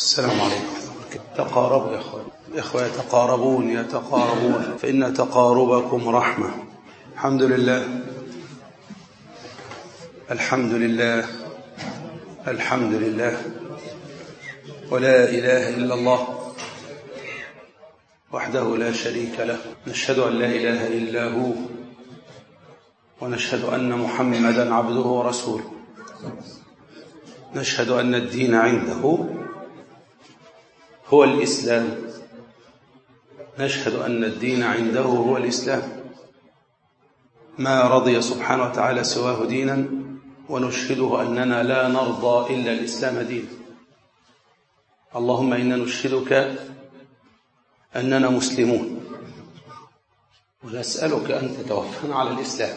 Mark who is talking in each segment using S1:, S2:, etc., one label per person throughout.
S1: السلام عليكم تقاربوا يا أخوان إخوة يتقاربون يتقاربون فإن تقاربكم رحمة الحمد لله الحمد لله الحمد لله ولا إله إلا الله وحده لا شريك له نشهد أن لا إله إلا هو ونشهد أن محمدا عبده ورسوله نشهد أن الدين عنده هو الإسلام نشهد أن الدين عنده هو الإسلام ما رضي سبحانه وتعالى سواه دينا ونشهده أننا لا نرضى إلا الإسلام دينا اللهم إنا نشهدك أننا مسلمون ونسألك أن تتوفنا على الإسلام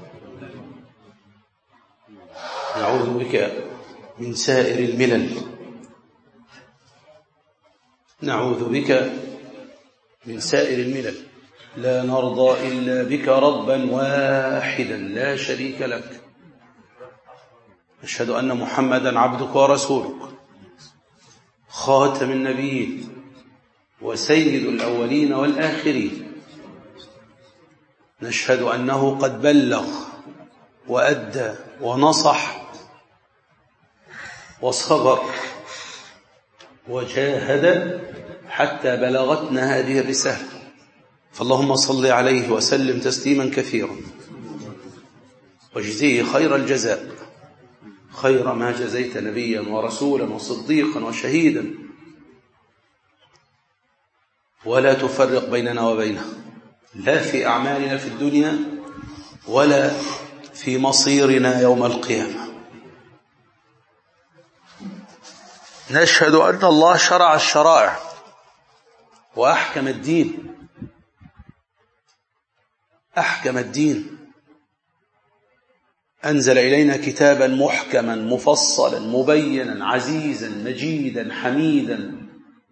S1: نعوذ بك من سائر الملل نعوذ بك من سائر الملل لا نرضى إلا بك ربا واحدا لا شريك لك نشهد أن محمدا عبدك ورسولك خاتم النبيين وسيد الأولين والآخرين نشهد أنه قد بلغ وأدى ونصح وصبر وجاهد حتى بلغتنا هذه الرسالة فاللهم صل عليه وسلم تسليما كثيرا واجزيه خير الجزاء خير ما جزيت نبيا ورسولا وصديقا وشهيدا ولا تفرق بيننا وبينه لا في أعمالنا في الدنيا ولا في مصيرنا يوم القيامة نشهد أن الله شرع الشرائع وأحكم الدين أحكم الدين أنزل إلينا كتابا محكما مفصلا مبينا عزيزا مجيدا حميدا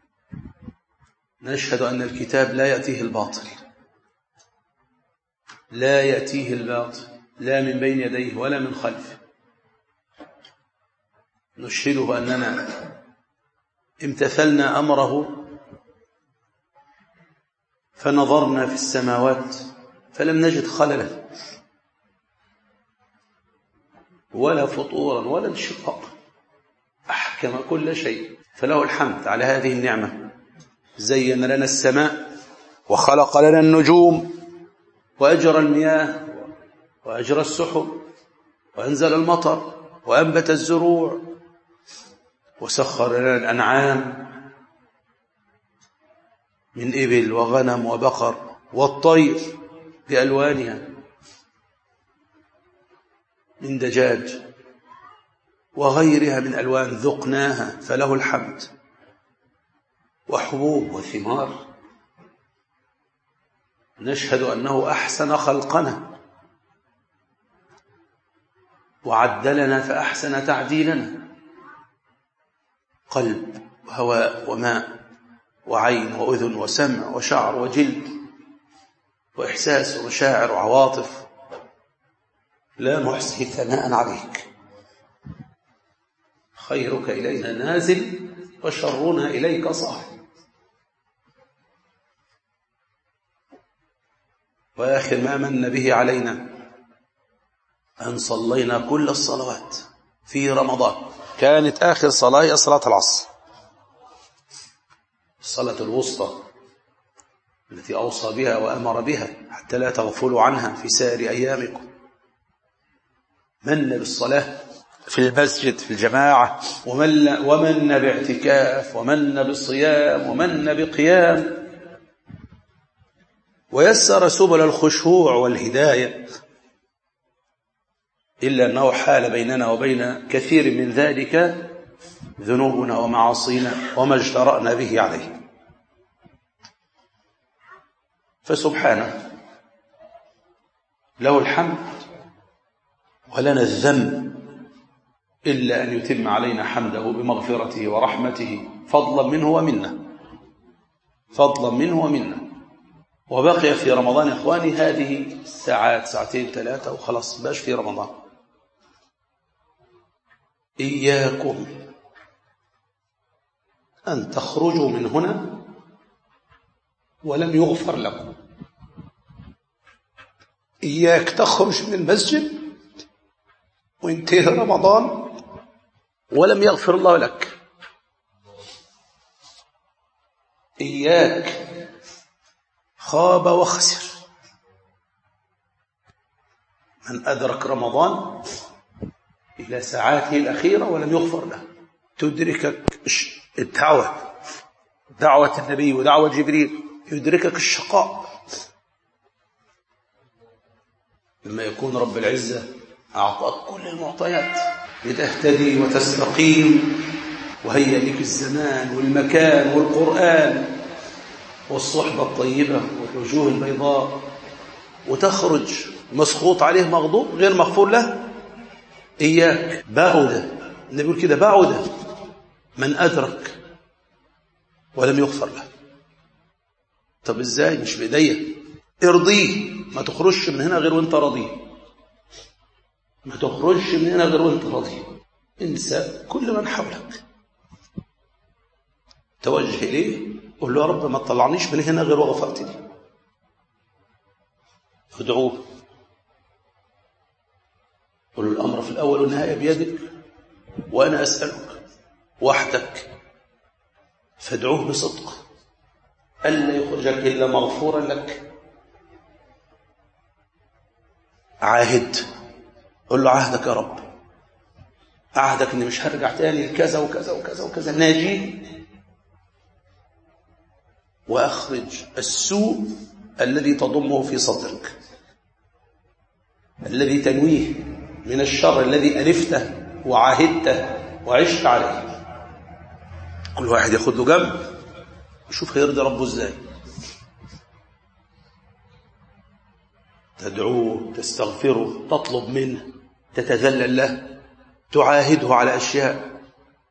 S1: نشهد أن الكتاب لا يأتيه الباطل لا يأتيه الباطل لا من بين يديه ولا من خلفه نشهده أننا امتثلنا أمره فنظرنا في السماوات فلم نجد خللا ولا فطورا ولا انشقاقا أحكم كل شيء فله الحمد على هذه النعمة زين لنا السماء وخلق لنا النجوم وأجرى المياه وأجرى السحب وأنزل المطر وأنبت الزروع وسخر لنا الأنعام من إبل وغنم وبقر والطير بألوانها من دجاج وغيرها من ألوان ذقناها فله الحمد وحبوب وثمار نشهد أنه أحسن خلقنا وعدلنا فأحسن تعديلنا قلب وهواء وماء وعين وأذن وسمع وشعر وجلد وإحساس ومشاعر وعواطف لا نحصي ثناء عليك خيرك إلينا نازل وشرنا إليك صاحب وآخر ما من به علينا أن صلينا كل الصلوات في رمضان كانت آخر صلاة هي صلاة العصر الصلاة الوسطى التي أوصى بها وأمر بها حتى لا تغفلوا عنها في سائر أيامكم من بالصلاة في المسجد في الجماعة ومن, ومن باعتكاف ومن بالصيام ومن بقيام ويسر سبل الخشوع والهداية إلا أنه حال بيننا وبين كثير من ذلك ذنوبنا ومعاصينا وما اجترأنا به عليه فسبحانه له الحمد ولنا الذنب إلا أن يتم علينا حمده بمغفرته ورحمته فضلا منه ومنا فضلا منه ومنا وبقي في رمضان إخواني هذه الساعات ساعتين ثلاثة وخلاص باش في رمضان إياكم أن تخرجوا من هنا ولم يغفر لكم إياك تخرج من المسجد وانتهى رمضان ولم يغفر الله لك إياك خاب وخسر من أدرك رمضان إلى ساعاته الأخيرة ولم يغفر له تدركك الدعوة دعوة النبي ودعوة جبريل يدركك الشقاء لما يكون رب العزة أعطاك كل المعطيات لتهتدي وتستقيم وهيأ لك الزمان والمكان والقرآن والصحبة الطيبة والوجوه البيضاء وتخرج مسخوط عليه مغضوب غير مغفور له إياك بعد النبي يقول كده بعد من أدرك ولم يغفر له طب ازاي مش بايديا ارضيه ما تخرجش من هنا غير وانت راضي ما تخرجش من هنا غير وانت راضي انسى كل من حولك توجه اليه قول له يا رب ما تطلعنيش من هنا غير وغفرت لي ادعوه قل له الامر في الاول والنهايه بيدك وانا اسالك وحدك فادعوه بصدق ألا يخرجك إلا مغفورا لك عاهد قل له عهدك يا رب عهدك اني مش هرجع تاني لكذا وكذا وكذا وكذا ناجي واخرج السوء الذي تضمه في صدرك الذي تنويه من الشر الذي ألفته وعاهدته وعشت عليه كل واحد ياخد له جنب يشوف هيرضي ربه ازاي تدعوه تستغفره تطلب منه تتذلل له تعاهده على أشياء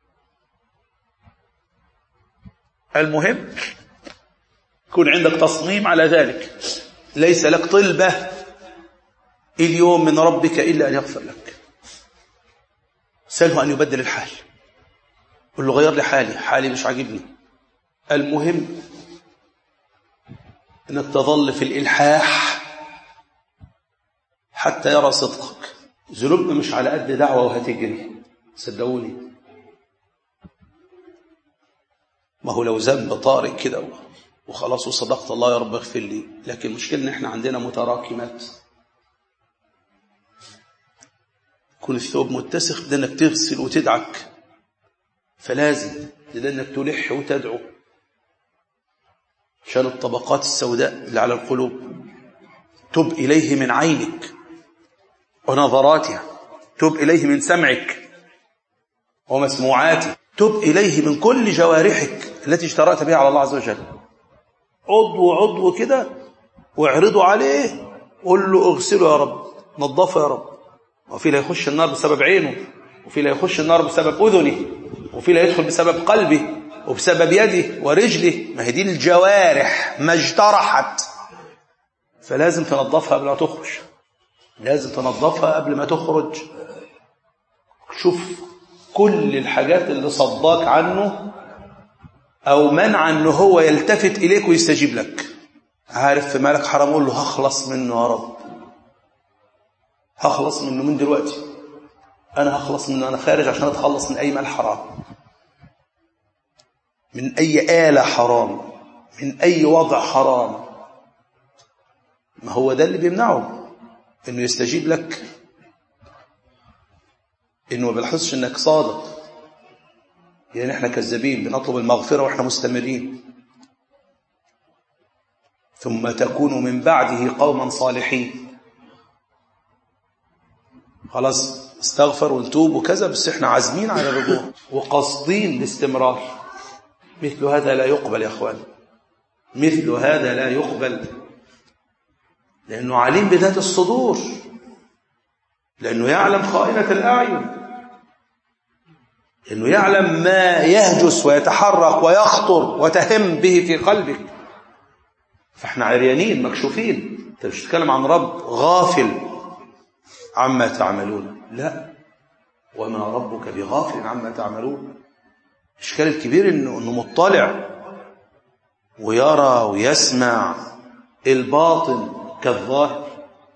S1: المهم يكون عندك تصميم على ذلك ليس لك طلبة اليوم من ربك إلا أن يغفر لك سأله أن يبدل الحال قل له غير لي حالي حالي مش عاجبني المهم انك تظل في الالحاح حتى يرى صدقك ذنوبنا مش على قد دعوه وهتجري صدقوني ما هو لو ذنب طارئ كده وخلاص وصدقت الله يا رب اغفر لي لكن المشكله ان احنا عندنا متراكمات يكون الثوب متسخ بدنا انك تغسل وتدعك فلازم لانك تلح وتدعو عشان الطبقات السوداء اللي على القلوب تب إليه من عينك ونظراتها تب إليه من سمعك ومسموعاتك تب إليه من كل جوارحك التي اشترأت بها على الله عز وجل عضو عضو كده واعرضوا عليه قول له اغسله يا رب نظفه يا رب وفي لا يخش النار بسبب عينه وفي لا يخش النار بسبب أذنه وفي لا يدخل بسبب قلبه وبسبب يده ورجله ما هي دي الجوارح ما اجترحت فلازم تنظفها قبل ما تخرج لازم تنظفها قبل ما تخرج شوف كل الحاجات اللي صداك عنه او منع انه هو يلتفت اليك ويستجيب لك عارف في مالك حرام قول له هخلص منه يا رب هخلص منه من دلوقتي انا هخلص منه انا خارج عشان اتخلص من اي مال حرام من أي آلة حرام من أي وضع حرام ما هو ده اللي بيمنعه إنه يستجيب لك إنه ما بيلاحظش إنك صادق يعني إحنا كذابين بنطلب المغفرة وإحنا مستمرين ثم تكون من بعده قوما صالحين خلاص استغفر ونتوب وكذا بس احنا عازمين على الرجوع وقاصدين الاستمرار مثل هذا لا يقبل يا اخوان مثل هذا لا يقبل لانه عليم بذات الصدور لانه يعلم خائنه الاعين لانه يعلم ما يهجس ويتحرك ويخطر وتهم به في قلبك فاحنا عريانين مكشوفين انت مش تتكلم عن رب غافل عما تعملون لا وما ربك بغافل عما تعملون الإشكال الكبير إنه, إنه مطلع ويرى ويسمع الباطن كالظاهر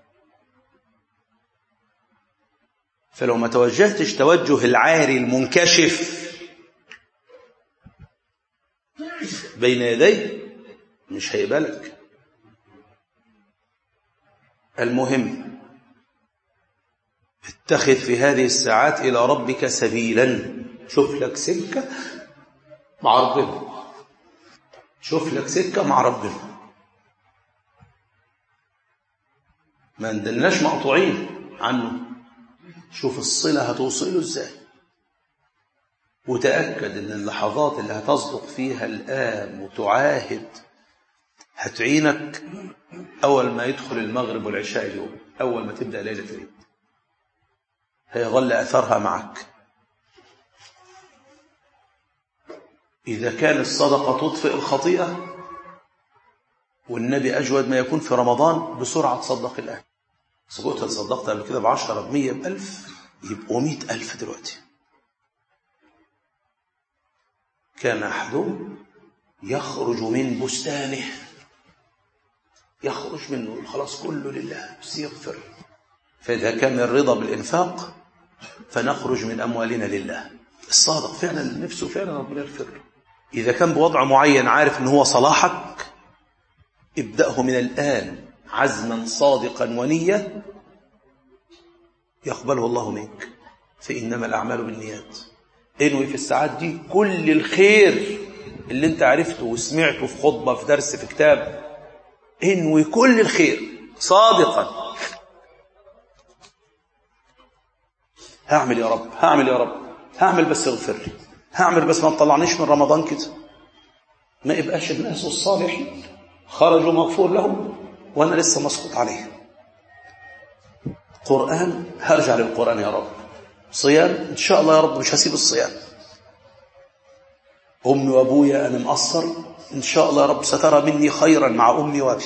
S1: فلو ما توجهتش توجه العاري المنكشف بين يديه مش هيقبلك المهم اتخذ في هذه الساعات إلى ربك سبيلا شوف لك سكة مع ربنا شوف لك سكة مع ربنا ما ندلناش مقطوعين عنه شوف الصلة هتوصله ازاي وتأكد ان اللحظات اللي هتصدق فيها الآن وتعاهد هتعينك أول ما يدخل المغرب والعشاء اليوم أول ما تبدأ ليلة العيد هيظل أثرها معك إذا كان الصدقة تطفئ الخطيئة والنبي أجود ما يكون في رمضان بسرعة تصدق الآن سقوط تصدقت قبل كده بعشرة بمية بألف يبقوا مئة ألف دلوقتي كان أحدهم يخرج من بستانه يخرج منه خلاص كله لله بس يغفر فإذا كان الرضا بالإنفاق فنخرج من أموالنا لله الصادق فعلا نفسه فعلا ربنا يغفر له إذا كان بوضع معين عارف أنه هو صلاحك ابدأه من الآن عزما صادقا ونية يقبله الله منك فإنما الأعمال بالنيات انوي في الساعات دي كل الخير اللي انت عرفته وسمعته في خطبة في درس في كتاب انوي كل الخير صادقا هعمل يا رب هعمل يا رب هعمل بس اغفر لي هعمل بس ما تطلعنيش من رمضان كده ما يبقاش الناس الصالحين خرجوا مغفور لهم وانا لسه مسقط عليه قرآن هرجع للقرآن يا رب صيام ان شاء الله يا رب مش هسيب الصيام امي وابويا انا مقصر ان شاء الله يا رب سترى مني خيرا مع امي وابي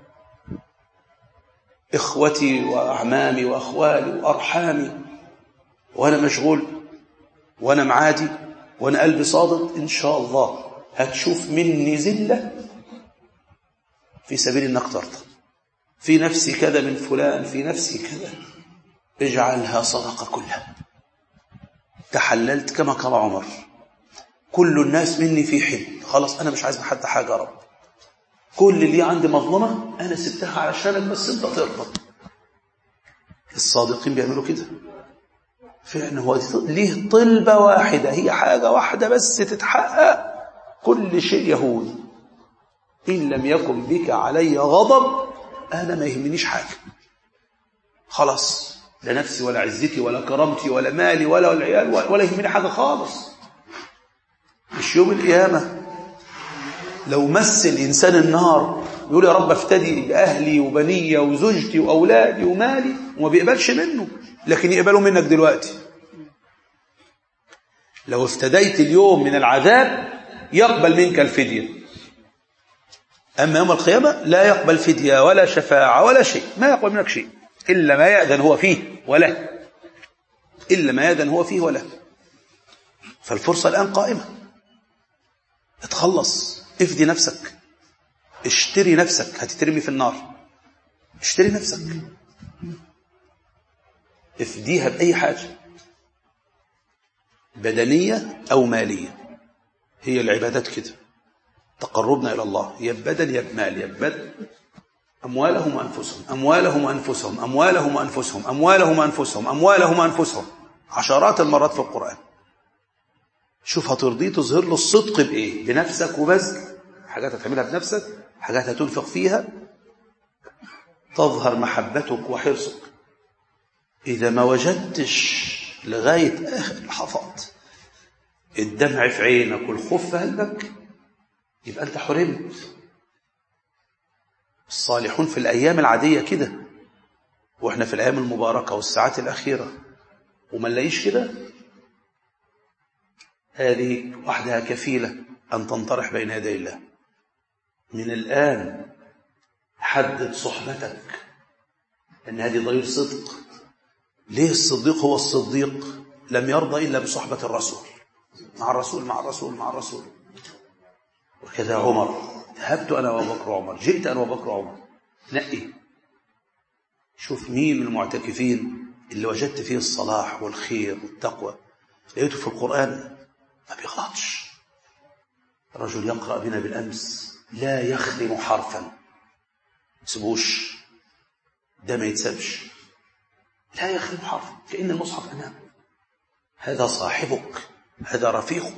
S1: اخوتي واعمامي واخوالي وارحامي وانا مشغول وانا معادي وانا قلبي صادق ان شاء الله هتشوف مني ذله في سبيل انك ترضى في نفسي كذا من فلان في نفسي كذا اجعلها صدقه كلها تحللت كما قال عمر كل الناس مني في حل خلاص انا مش عايز من حد حاجه يا رب كل اللي عندي مظلمه انا سبتها علشانك بس انت ترضى الصادقين بيعملوا كده فعلا هو ليه طلبة واحدة هي حاجة واحدة بس تتحقق كل شيء يهون إن لم يكن بك علي غضب أنا ما يهمنيش حاجة خلاص لا نفسي ولا عزتي ولا كرامتي ولا مالي ولا العيال ولا يهمني حاجة خالص مش يوم القيامة لو مس الإنسان النار يقول يا رب افتدي بأهلي وبنية وزوجتي وأولادي ومالي وما بيقبلش منه لكن يقبلوا منك دلوقتي لو افتديت اليوم من العذاب يقبل منك الفدية أما يوم القيامة لا يقبل فدية ولا شفاعة ولا شيء ما يقبل منك شيء إلا ما يأذن هو فيه وله إلا ما يأذن هو فيه وله فالفرصة الآن قائمة اتخلص افدي نفسك اشتري نفسك هتترمي في النار اشتري نفسك افديها بأي حاجة بدنية أو مالية هي العبادات كده تقربنا إلى الله يا بدن يا بمال يا بدن أموالهم وأنفسهم أموالهم وأنفسهم أموالهم وأنفسهم أموالهم وأنفسهم أموالهم وأنفسهم عشرات المرات في القرآن شوف هترضيه تظهر له الصدق بإيه بنفسك وبذل حاجات هتعملها بنفسك حاجات هتنفق فيها تظهر محبتك وحرصك إذا ما وجدتش لغاية آخر لحظات الدمع في عينك والخوف في قلبك يبقى أنت حرمت الصالحون في الأيام العادية كده وإحنا في الأيام المباركة والساعات الأخيرة وما نلاقيش كده هذه وحدها كفيلة أن تنطرح بين يدي الله من الآن حدد صحبتك أن هذه ضرير صدق ليه الصديق هو الصديق لم يرضى إلا بصحبة الرسول مع الرسول مع الرسول مع الرسول وكذا عمر ذهبت أنا وأبو بكر وعمر جئت أنا وأبو بكر وعمر نقي شوف مين من المعتكفين اللي وجدت فيه الصلاح والخير والتقوى لقيته في القرآن ما بيغلطش رجل يقرأ بنا بالأمس لا يخدم حرفا سبوش ده ما يتسبش لا يخدم حرفا كأن المصحف أمامه هذا صاحبك هذا رفيقك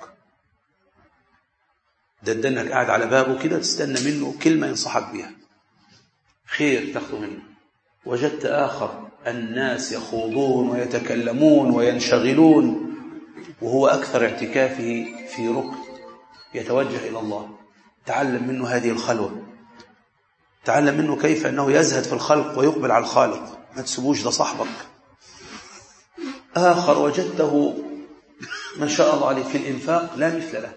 S1: ده ده انك قاعد على بابه كده تستنى منه كلمة ينصحك بها خير تاخذه منه وجدت آخر الناس يخوضون ويتكلمون وينشغلون وهو أكثر اعتكافه في ركن يتوجه إلى الله تعلم منه هذه الخلوة تعلم منه كيف أنه يزهد في الخلق ويقبل على الخالق ما تسيبوش ده صاحبك آخر وجدته ما شاء الله عليه في الإنفاق لا مثل له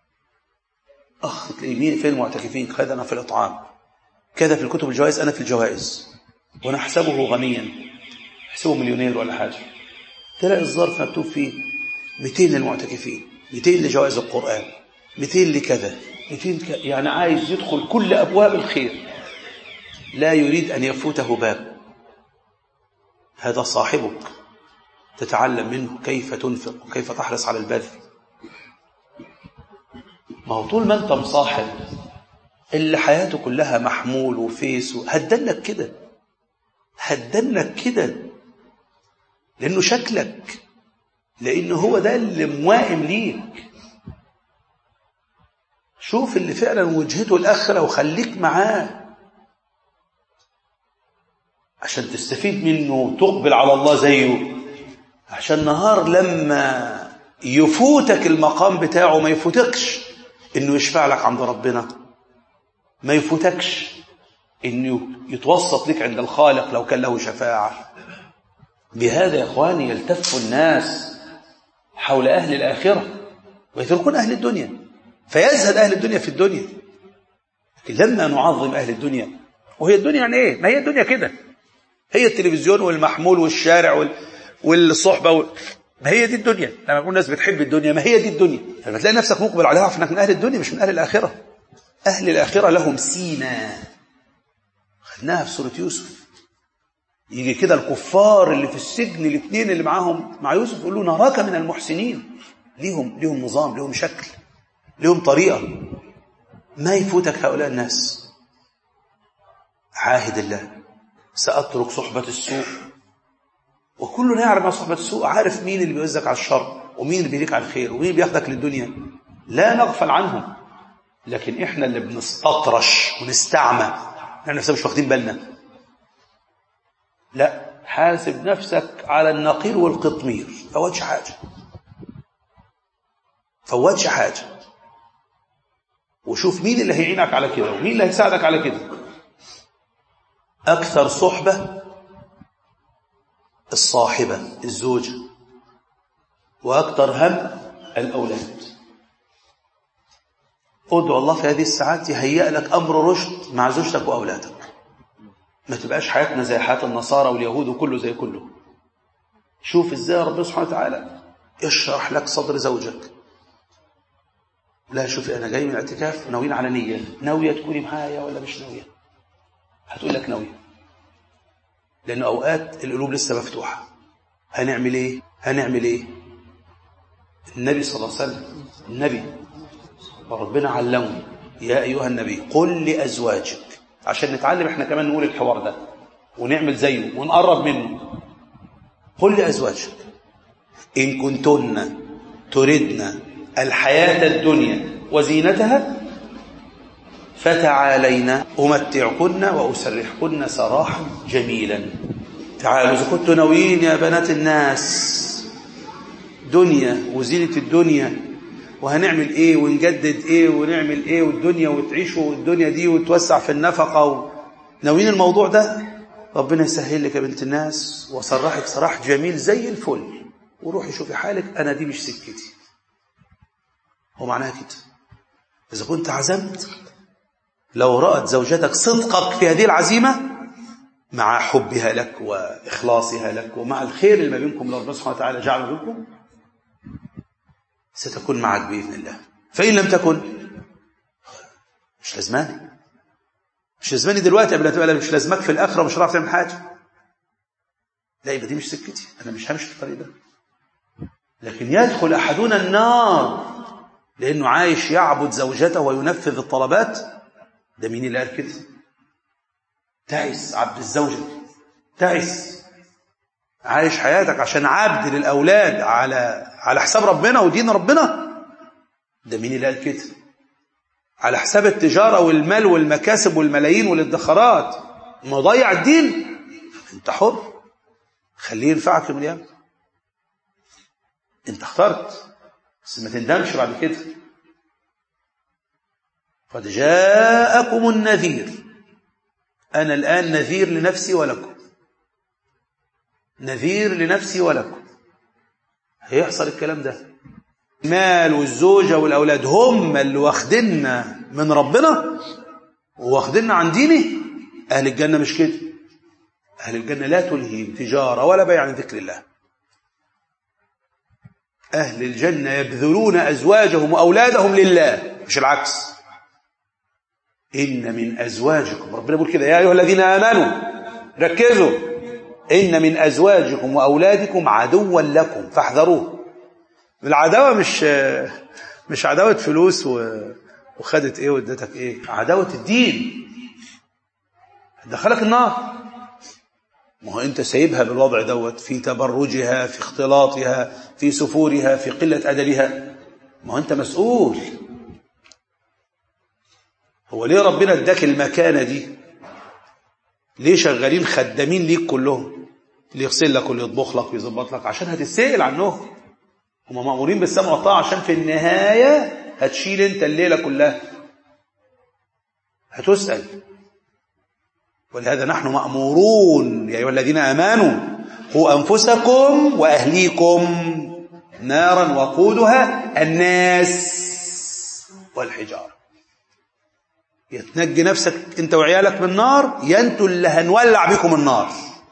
S1: أخ تلاقيه فين المعتكفين كذا أنا في الإطعام كذا في الكتب الجوائز أنا في الجوائز ونحسبه غنيا نحسبه مليونير ولا حاجة تلاقي الظرف مكتوب فيه 200 للمعتكفين 200 لجوائز القرآن 200 لكذا 200 ك... يعني عايز يدخل كل أبواب الخير لا يريد أن يفوته باب هذا صاحبك تتعلم منه كيف تنفق وكيف تحرص على البذل ما هو طول ما انت مصاحب اللي حياته كلها محمول وفيس هدنك كده هدنك كده لانه شكلك لانه هو ده اللي موائم ليك شوف اللي فعلا وجهته الاخره وخليك معاه عشان تستفيد منه وتقبل على الله زيه عشان نهار لما يفوتك المقام بتاعه ما يفوتكش انه يشفع لك عند ربنا ما يفوتكش انه يتوسط لك عند الخالق لو كان له شفاعة بهذا يا اخواني يلتف الناس حول اهل الاخرة ويتركون اهل الدنيا فيزهد اهل الدنيا في الدنيا لكن لما نعظم اهل الدنيا وهي الدنيا يعني ايه ما هي الدنيا كده هي التلفزيون والمحمول والشارع وال... والصحبة وال... ما هي دي الدنيا لما يكون الناس بتحب الدنيا ما هي دي الدنيا فلما تلاقي نفسك مقبل عليها اعرف انك من اهل الدنيا مش من اهل الاخره اهل الاخره لهم سينا خدناها في سوره يوسف يجي كده الكفار اللي في السجن الاثنين اللي معاهم مع يوسف يقول له نراك من المحسنين ليهم ليهم نظام ليهم شكل ليهم طريقه ما يفوتك هؤلاء الناس عاهد الله ساترك صحبه السوء وكلنا يعرف مع صحبة السوء عارف مين اللي بيوزك على الشر ومين اللي بيديك على الخير ومين اللي بياخدك للدنيا لا نغفل عنهم لكن احنا اللي بنستطرش ونستعمى احنا نفسنا مش واخدين بالنا لا حاسب نفسك على النقير والقطمير فوتش حاجة فوتش حاجة وشوف مين اللي هيعينك على كده ومين اللي هيساعدك على كده أكثر صحبة الصاحبة الزوجة وأكثر هم الأولاد ادعو الله في هذه الساعات يهيئ لك أمر رشد مع زوجتك وأولادك ما تبقاش حياتنا زي حياة النصارى واليهود وكله زي كله شوف ازاي ربنا سبحانه وتعالى يشرح لك صدر زوجك لا شوفي أنا جاي من الاعتكاف ناويين على نية ناوية تكوني معايا ولا مش ناوية هتقول لك ناوية لأن أوقات القلوب لسه مفتوحة هنعمل إيه هنعمل إيه النبي صلى الله عليه وسلم النبي وربنا علمه يا أيها النبي قل لأزواجك عشان نتعلم احنا كمان نقول الحوار ده ونعمل زيه ونقرب منه قل لأزواجك إن كنتن تردن الحياة الدنيا وزينتها فتعالينا أمتعكن وأسرحكن سراحا جميلا تعالوا إذا كنتوا ناويين يا بنات الناس دنيا وزينة الدنيا وهنعمل ايه ونجدد ايه ونعمل ايه والدنيا وتعيشوا الدنيا دي وتوسع في النفقة و... ناويين الموضوع ده ربنا يسهل لك يا بنت الناس وصرحك سراح جميل زي الفل وروحي شوفي حالك انا دي مش سكتي هو معناها كده اذا كنت عزمت لو رأت زوجتك صدقك في هذه العزيمة مع حبها لك وإخلاصها لك ومع الخير اللي ما بينكم لو ربنا سبحانه وتعالى جعله بينكم ستكون معك بإذن الله فإن لم تكن مش لازماني مش لازماني دلوقتي قبل تبقى مش لازمك في الآخرة ومش هتعرف تعمل حاجة لا يبقى دي مش سكتي أنا مش همشي في الطريق ده لكن يدخل أحدنا النار لأنه عايش يعبد زوجته وينفذ الطلبات ده مين اللي قال كده تعس عبد الزوجة تعس عايش حياتك عشان عبد للأولاد على على حساب ربنا ودين ربنا ده مين اللي قال كده على حساب التجارة والمال والمكاسب والملايين والادخارات مضيع الدين انت حر خليه ينفعك يوم القيامة انت اخترت بس ما تندمش بعد كده قد جاءكم النذير أنا الآن نذير لنفسي ولكم نذير لنفسي ولكم هيحصل الكلام ده المال والزوجة والأولاد هم اللي واخديننا من ربنا واخديننا عن دينه أهل الجنة مش كده أهل الجنة لا تلهيهم تجارة ولا بيع عن ذكر الله أهل الجنة يبذلون أزواجهم وأولادهم لله مش العكس إن من أزواجكم ربنا يقول كده يا أيها الذين آمنوا ركزوا إن من أزواجكم وأولادكم عدوا لكم فاحذروه العداوة مش مش عداوة فلوس وخدت إيه وادتك إيه عداوة الدين دخلك النار ما هو أنت سايبها بالوضع دوت في تبرجها في اختلاطها في سفورها في قلة أدبها ما هو أنت مسؤول هو ليه ربنا اداك المكانة دي ليه شغالين خدامين ليك كلهم اللي يغسل لك واللي يطبخ لك ويظبط لك عشان هتتسأل عنهم هم مأمورين بالسمع والطاعة عشان في النهاية هتشيل انت الليلة كلها هتسأل ولهذا نحن مأمورون يا أيها الذين آمنوا قوا أنفسكم وأهليكم نارا وقودها الناس والحجارة يتنجي نفسك انت وعيالك من النار يا انتوا اللي هنولع بكم النار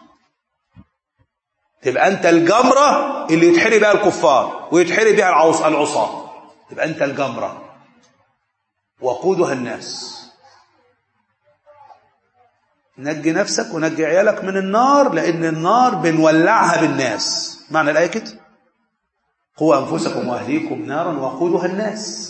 S1: تبقى انت الجمرة اللي يتحري بها الكفار ويتحري بها العصاة تبقى انت الجمرة وقودها الناس نجي نفسك ونجي عيالك من النار لأن النار بنولعها بالناس معنى الآية كده قوا أنفسكم وأهليكم نارا وقودها الناس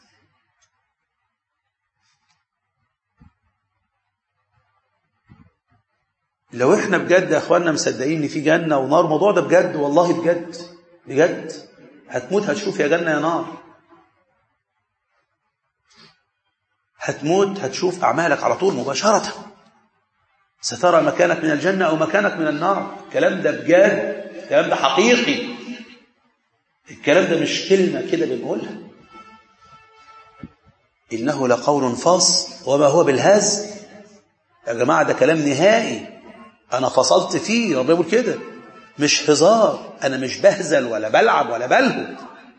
S1: لو احنا بجد يا اخواننا مصدقين ان في جنة ونار الموضوع ده بجد والله بجد بجد هتموت هتشوف يا جنة يا نار هتموت هتشوف أعمالك على طول مباشرة سترى مكانك من الجنة أو مكانك من النار الكلام ده بجد الكلام ده حقيقي الكلام ده مش كلمة كده بنقولها إنه لقول فاصل وما هو بالهزل يا جماعة ده كلام نهائي أنا فصلت فيه ربنا يقول كده مش هزار أنا مش بهزل ولا بلعب ولا بلهو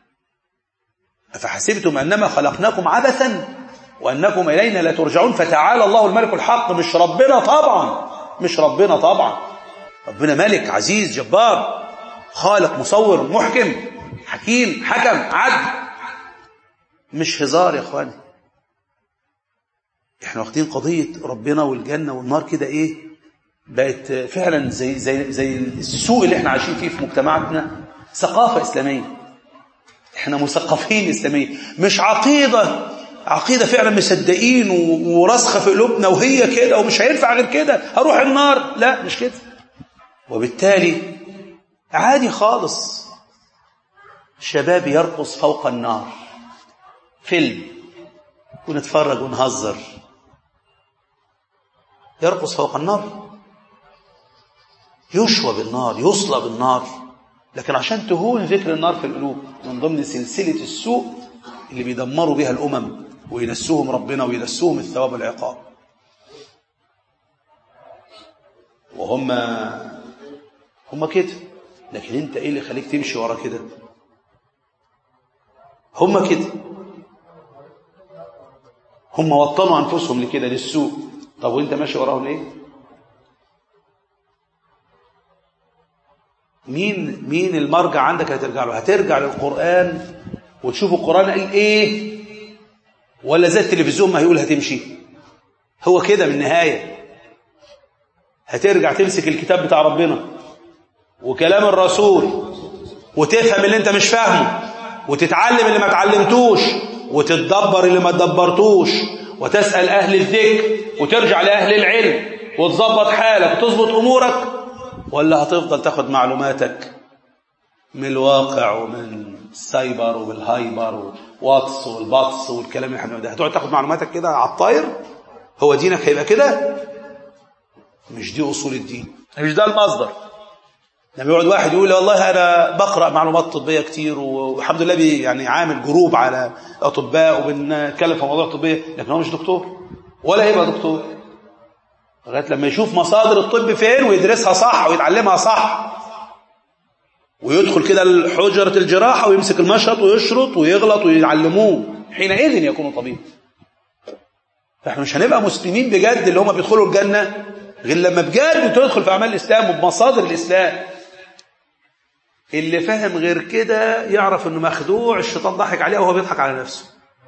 S1: أفحسبتم أنما خلقناكم عبثا وأنكم إلينا لا ترجعون فتعالى الله الملك الحق مش ربنا طبعا مش ربنا طبعا ربنا ملك عزيز جبار خالق مصور محكم حكيم حكم عدل مش هزار يا اخواني احنا واخدين قضية ربنا والجنة والنار كده ايه بقت فعلا زي زي زي السوق اللي احنا عايشين فيه في مجتمعاتنا ثقافة إسلامية احنا مثقفين إسلامية مش عقيدة عقيدة فعلا مصدقين وراسخة في قلوبنا وهي كده ومش هينفع غير كده هروح النار لا مش كده وبالتالي عادي خالص شباب يرقص فوق النار فيلم ونتفرج ونهزر يرقص فوق النار يشوى بالنار يصلى بالنار لكن عشان تهون ذكر النار في القلوب من ضمن سلسلة السوء اللي بيدمروا بها الأمم وينسوهم ربنا وينسوهم الثواب والعقاب وهم هم كده لكن انت ايه اللي خليك تمشي ورا كده هم كده هم وطنوا انفسهم لكده للسوء طب وانت ماشي وراهم ليه مين مين المرجع عندك هترجع له هترجع للقرآن وتشوف القرآن قال ايه ولا زي التلفزيون ما هيقول هتمشي هو كده من النهاية هترجع تمسك الكتاب بتاع ربنا وكلام الرسول وتفهم اللي انت مش فاهمه وتتعلم اللي ما اتعلمتوش وتتدبر اللي ما تدبرتوش وتسأل أهل الذكر وترجع لأهل العلم وتظبط حالك وتظبط أمورك ولا هتفضل تاخد معلوماتك من الواقع ومن السايبر وبالهايبر وواتس والباتس والكلام اللي احنا ده هتقعد تاخد معلوماتك كده على الطاير هو دينك هيبقى كده مش دي أصول الدين مش ده المصدر لما يقعد واحد يقول والله انا بقرا معلومات طبيه كتير والحمد لله بي يعني عامل جروب على اطباء وبنتكلم في مواضيع طبيه لكن هو مش دكتور ولا هيبقى دكتور لغايه لما يشوف مصادر الطب فين ويدرسها صح ويتعلمها صح ويدخل كده حجره الجراحه ويمسك المشرط ويشرط ويغلط ويعلموه حينئذ يكون طبيب فاحنا مش هنبقى مسلمين بجد اللي هم بيدخلوا الجنه غير لما بجد تدخل في اعمال الاسلام وبمصادر الاسلام اللي فاهم غير كده يعرف انه مخدوع الشيطان ضحك عليه وهو بيضحك على نفسه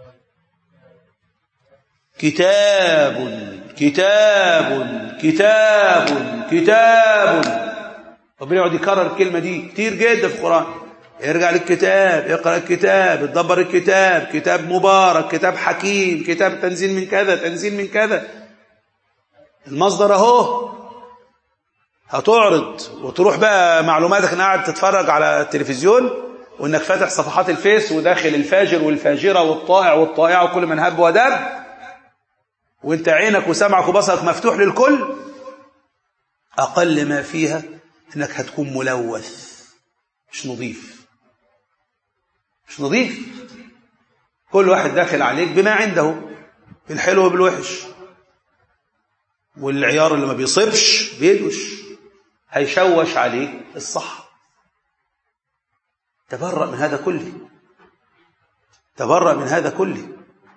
S1: كتاب كتاب كتاب كتاب ربنا يقعد يكرر الكلمه دي كتير جدا في القران ارجع للكتاب اقرا الكتاب اتدبر الكتاب كتاب مبارك كتاب حكيم كتاب تنزيل من كذا تنزيل من كذا المصدر اهو هتعرض وتروح بقى معلوماتك انك قاعد تتفرج على التلفزيون وانك فاتح صفحات الفيس وداخل الفاجر والفاجره والطائع والطائعه وكل من هب ودب وانت عينك وسمعك وبصرك مفتوح للكل اقل ما فيها انك هتكون ملوث مش نظيف مش نظيف كل واحد داخل عليك بما عنده بالحلو وبالوحش والعيار اللي ما بيصيبش بيدوش هيشوش عليك الصح تبرأ من هذا كله تبرأ من هذا كله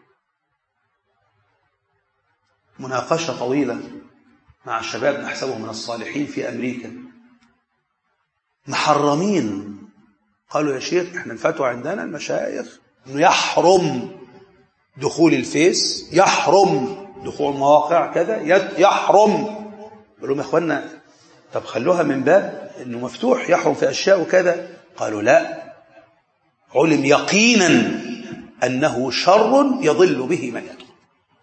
S1: مناقشة طويلة مع الشباب نحسبهم من الصالحين في أمريكا محرمين قالوا يا شيخ احنا الفتوى عندنا المشايخ انه يحرم دخول الفيس يحرم دخول مواقع كذا يحرم بقول لهم يا اخوانا طب خلوها من باب انه مفتوح يحرم في اشياء وكذا قالوا لا علم يقينا انه شر يضل به من يدخل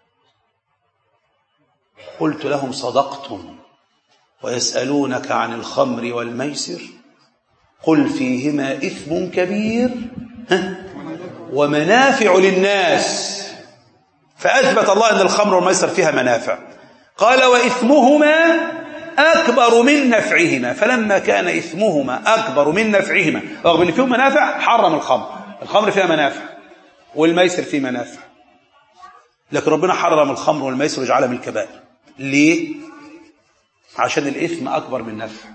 S1: قلت لهم صدقتم ويسالونك عن الخمر والميسر قل فيهما اثم كبير ومنافع للناس فأثبت الله أن الخمر والميسر فيها منافع قال وإثمهما أكبر من نفعهما فلما كان إثمهما أكبر من نفعهما رغم أن فيهم منافع حرم الخمر الخمر فيها منافع والميسر فيه منافع لكن ربنا حرم الخمر والميسر وجعلها من الكبائر ليه؟ عشان الإثم أكبر من النفع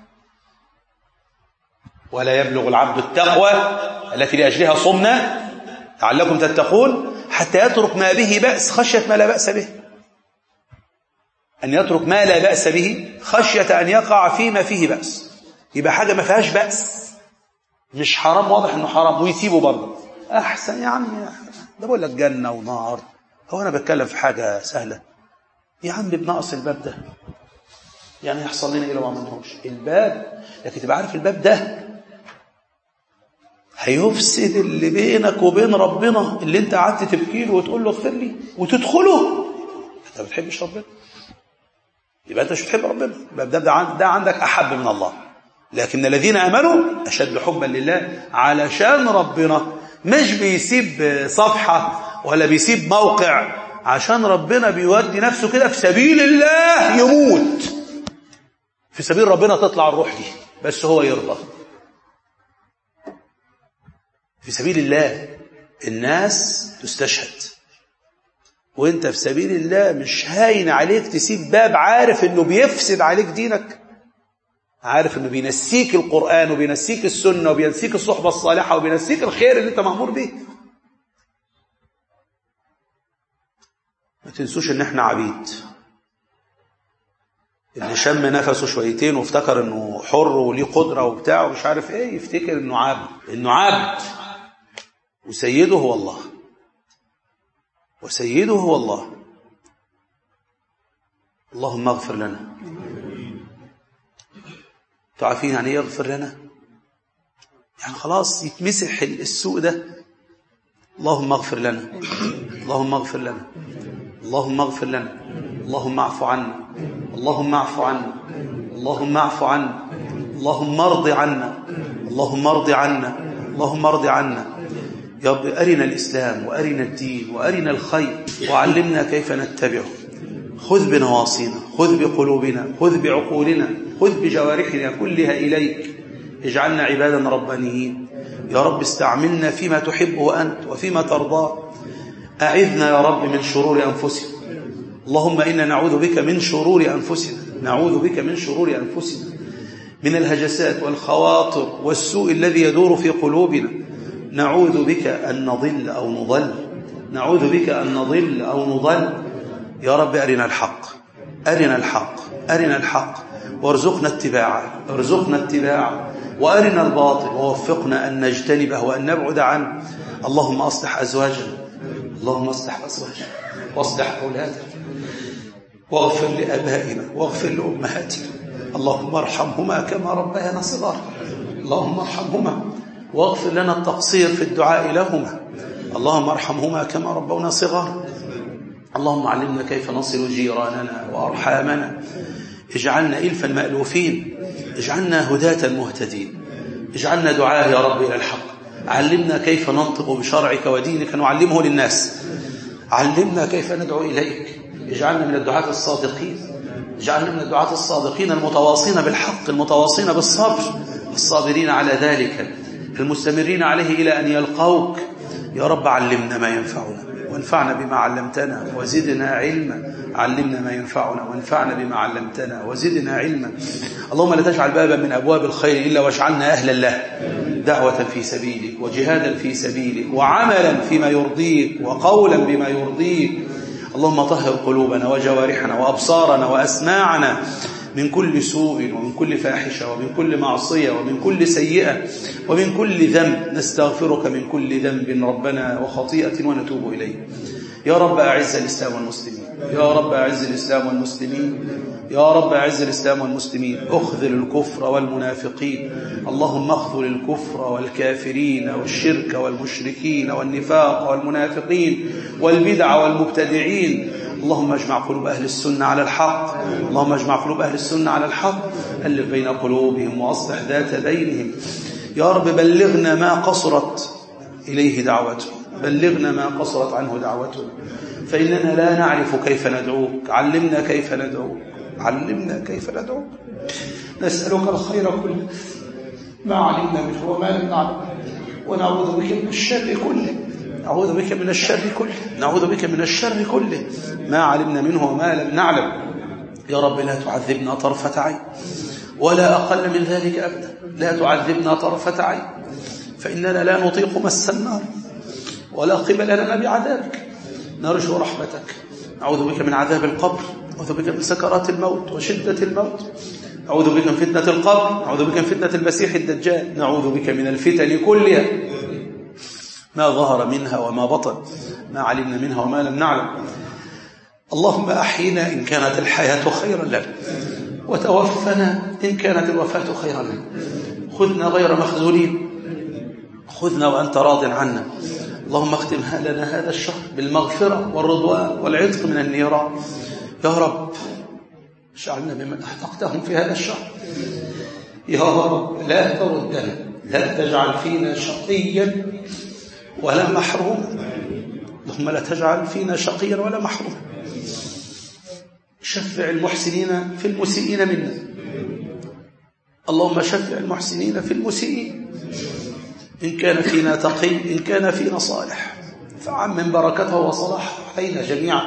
S1: ولا يبلغ العبد التقوى التي لأجلها صمنا لعلكم تتقون حتى يترك ما به بأس خشية ما لا بأس به أن يترك ما لا بأس به خشية أن يقع فيما فيه بأس يبقى حاجة ما فيهاش بأس مش حرام واضح أنه حرام ويسيبه برضه أحسن يعني ده بقول لك جنة ونار هو أنا بتكلم في حاجة سهلة يا عم بنقص الباب ده يعني يحصل لنا إيه لو ما عملناهوش الباب لكن تبقى عارف الباب ده هيفسد اللي بينك وبين ربنا اللي انت قعدت تبكي له وتقول له اغفر لي وتدخله انت ما بتحبش ربنا يبقى انت مش بتحب ربنا يبقى ده, ده, ده عندك احب من الله لكن الذين امنوا اشد حبا لله علشان ربنا مش بيسيب صفحه ولا بيسيب موقع عشان ربنا بيودي نفسه كده في سبيل الله يموت في سبيل ربنا تطلع الروح دي بس هو يرضى في سبيل الله الناس تستشهد وانت في سبيل الله مش هاين عليك تسيب باب عارف انه بيفسد عليك دينك عارف انه بينسيك القرآن وبينسيك السنة وبينسيك الصحبة الصالحة وبينسيك الخير اللي انت مأمور به ما تنسوش ان احنا عبيد اللي شم نفسه شويتين وافتكر انه حر وليه قدرة وبتاع ومش عارف ايه يفتكر انه عبد انه عبد وسيده هو الله وسيده هو الله اللهم اغفر لنا تعرفين يعني ايه يغفر لنا يعني خلاص يتمسح السوء ده اللهم اغفر لنا اللهم اغفر لنا اللهم اغفر لنا اللهم اعف عنا اللهم اعف عنا اللهم اعف عنا اللهم ارض عنا اللهم ارض عنا اللهم ارض عنا يا رب أرنا الإسلام وأرنا الدين وأرنا الخير وعلمنا كيف نتبعه خذ بنواصينا خذ بقلوبنا خذ بعقولنا خذ بجوارحنا كلها إليك اجعلنا عبادا ربانيين يا رب استعملنا فيما تحبه أنت وفيما ترضاه أعذنا يا رب من شرور أنفسنا اللهم إنا نعوذ بك من شرور أنفسنا نعوذ بك من شرور أنفسنا من الهجسات والخواطر والسوء الذي يدور في قلوبنا نعوذ بك أن نضل أو نضل نعوذ بك أن نضل أو نضل يا رب أرنا الحق أرنا الحق أرنا الحق وارزقنا اتباعه ارزقنا اتباعه وأرنا الباطل ووفقنا أن نجتنبه وأن نبعد عنه اللهم أصلح أزواجنا اللهم أصلح أزواجنا واصلح أولادنا واغفر لأبائنا واغفر لأمهاتنا اللهم ارحمهما كما ربيانا صغارا اللهم ارحمهما واغفر لنا التقصير في الدعاء لهما اللهم ارحمهما كما ربونا صغارا اللهم علمنا كيف نصل جيراننا وأرحامنا اجعلنا إلفا مألوفين اجعلنا هداة مهتدين اجعلنا دعاء يا رب إلى الحق علمنا كيف ننطق بشرعك ودينك نعلمه للناس علمنا كيف ندعو إليك اجعلنا من الدعاة الصادقين اجعلنا من الدعاة الصادقين المتواصين بالحق المتواصين بالصبر الصابرين على ذلك المستمرين عليه إلى أن يلقوك يا رب علمنا ما ينفعنا وانفعنا بما علمتنا وزدنا علما علمنا ما ينفعنا وانفعنا بما علمتنا وزدنا علما اللهم لا تجعل بابا من أبواب الخير إلا واجعلنا أهلا له دعوة في سبيلك وجهادا في سبيلك وعملا فيما يرضيك وقولا بما يرضيك اللهم طهر قلوبنا وجوارحنا وأبصارنا وأسماعنا من كل سوء ومن كل فاحشة ومن كل معصية ومن كل سيئة ومن كل ذنب نستغفرك من كل ذنب ربنا وخطيئة ونتوب إليه يا رب أعز الإسلام والمسلمين يا رب أعز الإسلام والمسلمين يا رب أعز الإسلام والمسلمين أخذل الكفر والمنافقين اللهم اخذل الكفر والكافرين والشرك والمشركين والنفاق والمنافقين والبدع والمبتدعين اللهم اجمع قلوب أهل السنة على الحق اللهم اجمع قلوب أهل السنة على الحق ألف بين قلوبهم وأصلح ذات بينهم يا رب بلغنا ما قصرت إليه دعوته بلغنا ما قصرت عنه دعوته فإننا لا نعرف كيف ندعوك علمنا كيف ندعوك علمنا كيف ندعوك نسألك الخير كله ما علمنا منه وما لم نعلم ونعوذ بك من الشر كله نعوذ بك من الشر كله نعوذ بك من الشر كله ما علمنا منه وما لم نعلم يا رب لا تعذبنا طرفة عين ولا أقل من ذلك أبدا لا تعذبنا طرفة عين فإننا لا نطيق مس النار ولا قبل لنا بعذابك نرجو رحمتك نعوذ بك من عذاب القبر نعوذ بك من سكرات الموت وشدة الموت نعوذ بك من فتنة القبر نعوذ بك من فتنة المسيح الدجال نعوذ بك من الفتن كلها ما ظهر منها وما بطن ما علمنا منها وما لم نعلم اللهم أحينا إن كانت الحياة خيرا لنا وتوفنا إن كانت الوفاة خيرا لنا خذنا غير مخذولين خذنا وأنت راض عنا اللهم اختم لنا هذا الشهر بالمغفرة والرضوان والعتق من النيران يا رب اجعلنا ممن أحققتهم في هذا الشهر يا رب لا تردنا لا تجعل فينا شقيا ولا محروما اللهم لا تجعل فينا شقيا ولا محروما شفع المحسنين في المسيئين منا اللهم شفع المحسنين في المسيئين إن كان فينا تقي إن كان فينا صالح فعمم بركته وصلاحه علينا جميعا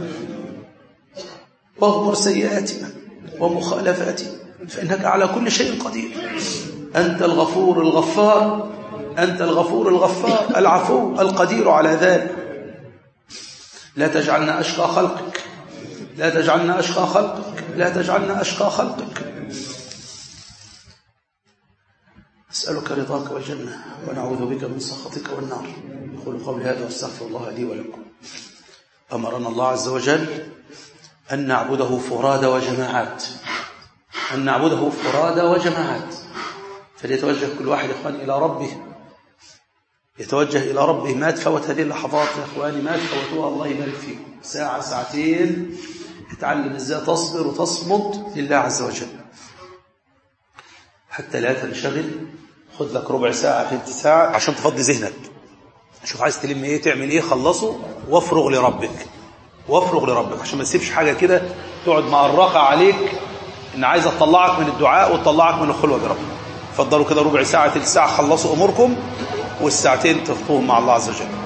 S1: واغفر سيئاتنا ومخالفاتنا فإنك على كل شيء قدير أنت الغفور الغفار أنت الغفور الغفار العفو القدير على ذلك لا تجعلنا أشقى خلقك لا تجعلنا أشقى خلقك لا تجعلنا أشقى خلقك نسألك رضاك والجنة ونعوذ بك من سخطك والنار أقول قولي هذا واستغفر الله لي ولكم أمرنا الله عز وجل أن نعبده فرادى وجماعات أن نعبده فرادى وجماعات فليتوجه كل واحد إخوان إلى ربه يتوجه إلى ربه ما تفوت هذه اللحظات يا إخواني ما تفوتوها الله يبارك فيكم ساعة ساعتين اتعلم ازاي تصبر وتصمد لله عز وجل حتى لا تنشغل خذ لك ربع ساعة ثلث ساعة عشان تفضي ذهنك شوف عايز تلم ايه تعمل ايه خلصه وافرغ لربك وافرغ لربك عشان ما تسيبش حاجة كده تقعد مقرقة عليك ان عايزة تطلعك من الدعاء وتطلعك من الخلوة بربك فضلوا كده ربع ساعة ثلث ساعة خلصوا اموركم والساعتين تخطوهم مع الله عز وجل